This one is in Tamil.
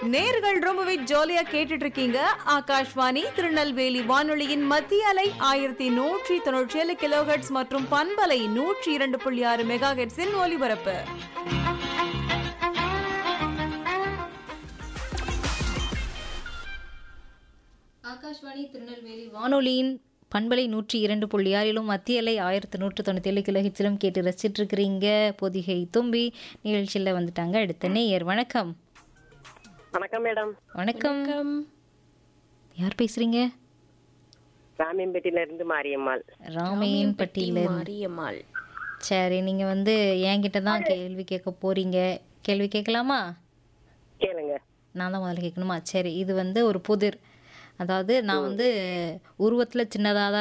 நேர்கள் ரொம்பவே ஜாலியா கேட்டுட்டு இருக்கீங்க ஆகாஷ்வாணி திருநெல்வேலி வானொலியின் மத்திய அலை ஆயிரத்தி நூற்றி தொண்ணூற்றி ஏழு கிலோஹெட்ஸ் மற்றும் பண்பலை நூற்றி இரண்டு புள்ளி ஆறு மெகா ஹெட்ஸின் ஒலிபரப்பு ஆகாஷ்வாணி திருநெல்வேலி வானொலியின் பண்பலை நூற்றி இரண்டு புள்ளி ஆறிலும் மத்திய அலை ஆயிரத்தி நூற்று தொண்ணூற்றி ஏழு கிலோஹிட்ஸிலும் கேட்டு ரசிச்சிட்டு இருக்கிறீங்க பொதிகை தும்பி நிகழ்ச்சியில் வந்துட்டாங்க அடுத்த நேயர் வணக்கம் வணக்கம் மேடம் வணக்கம் யார் பேசுறீங்க ராமியம்பேட்டில இருந்து மாரியம்மாள் ராமையன்பட்டியில மாரியம்மாள் சரி நீங்க வந்து என்கிட்ட தான் கேள்வி கேட்க போறீங்க கேள்வி கேட்கலாமா கேளுங்க நான் தான் முதல்ல கேட்கணுமா சரி இது வந்து ஒரு புதிர் அதாவது நான் வந்து உருவத்தில் சின்னதாக தான்